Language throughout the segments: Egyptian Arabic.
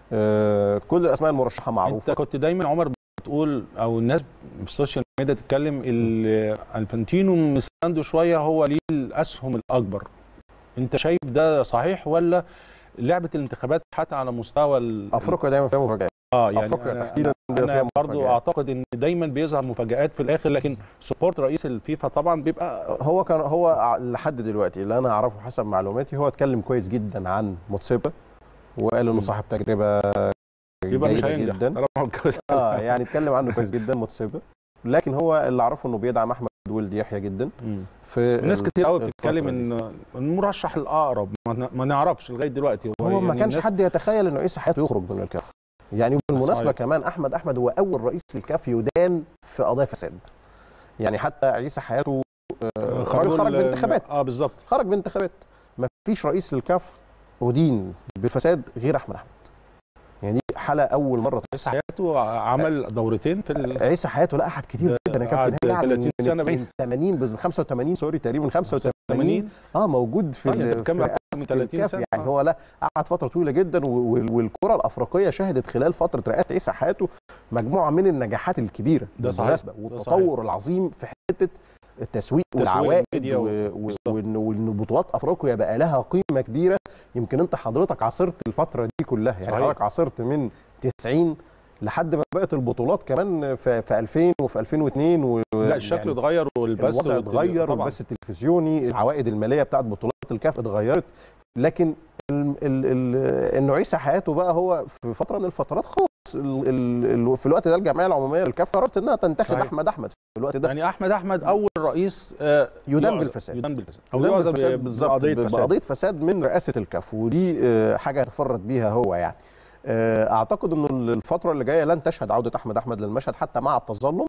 آه، كل الاسماء المرشحه معروفه انت كنت دايما عمر بتقول او الناس في السوشيال ميديا تتكلم ال- الفانتينو مسانده شويه هو ليه الاسهم الاكبر انت شايف ده صحيح ولا لعبه الانتخابات حتى على مستوى ال- افريقيا دايما فيها مفاجات اه يعني افريقيا أنا- تحديدا بيبقى انا فيها برضو مفاجآت. اعتقد ان دايما بيظهر مفاجآت في الاخر لكن سبورت رئيس الفيفا طبعا بيبقى هو كان هو ع- لحد دلوقتي اللي انا اعرفه حسب معلوماتي هو اتكلم كويس جدا عن موتسيبا وقال انه مم. صاحب تجربه بيبقى مش جيدة هينجح جدا طالما هو اتجوز اه يعني اتكلم عنه كويس جدا موتسيبا لكن هو اللي اعرفه انه بيدعم احمد ولد يحيى جدا مم. في ناس ال- كتير قوي الفترة بتتكلم دي. ان المرشح الاقرب ما ن- ما نعرفش لغايه دلوقتي هو ما يعني كانش الناس- حد يتخيل انه عيسى حياته يخرج من الكاف يعني بالمناسبه صحيح. كمان احمد احمد هو اول رئيس للكاف يدان في قضايا فساد يعني حتى عيسى حياته آه، راجل خرج ال- بانتخابات اه بالظبط خرج بانتخابات ما فيش رئيس للكاف ادين بالفساد غير احمد احمد يعني دي حاله اول مره بس تحصل حياته عمل دورتين في ال... عيسى حياته لا قعد كتير ده جدا يا قعد كابتن هنا قعد 30 من- سنة من باين. 80 بز 85 سوري تقريبا من 85 80 اه موجود في آه، يعني ال- أنت بتكمل في أكتر من رئاسة 30 الكاف. سنة. يعني آه. هو لا قعد فتره طويله جدا و- وال- والكره الافريقيه شهدت خلال فتره رئاسه عيسى حياته مجموعه من النجاحات الكبيره ده صحيح. بالمناسبة، ده والتطور العظيم في حته التسويق تسويق والعوائد الميديا و- و- و- بالظبط. وان وإن بطولات افريقيا بقى لها قيمه كبيره يمكن انت حضرتك عاصرت الفتره دي كلها يعني صحيح. حضرتك عاصرت من 90 لحد ما بقت البطولات كمان في, في 2000 وفي 2002 و لا الشكل يعني اتغير والبث الوضع والتل- اتغير طبعاً. والبث التلفزيوني العوائد الماليه بتاعت بطولات الكاف اتغيرت لكن ال ال ال انه عيسى حياته بقى هو في فتره من الفترات خلاص ال ال ال في الوقت ده الجمعيه العموميه للكاف قررت انها تنتخب صحيح. احمد احمد في الوقت ده يعني احمد احمد اول رئيس آه، يدان يعزل- بالفساد. يدان بالفساد او يدان يعزل بالفساد ب- بالظبط بقضيه ب- فساد بقضيه فساد من رئاسه الكاف ودي آه، حاجه يتفرد بيها هو يعني آه، اعتقد انه الفتره اللي جايه لن تشهد عوده احمد احمد للمشهد حتى مع التظلم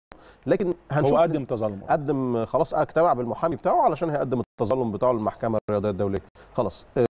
لكن هنشوف هو قدم تظلم قدم خلاص اجتمع بالمحامي بتاعه علشان هيقدم التظلم بتاعه للمحكمه الرياضيه الدوليه خلاص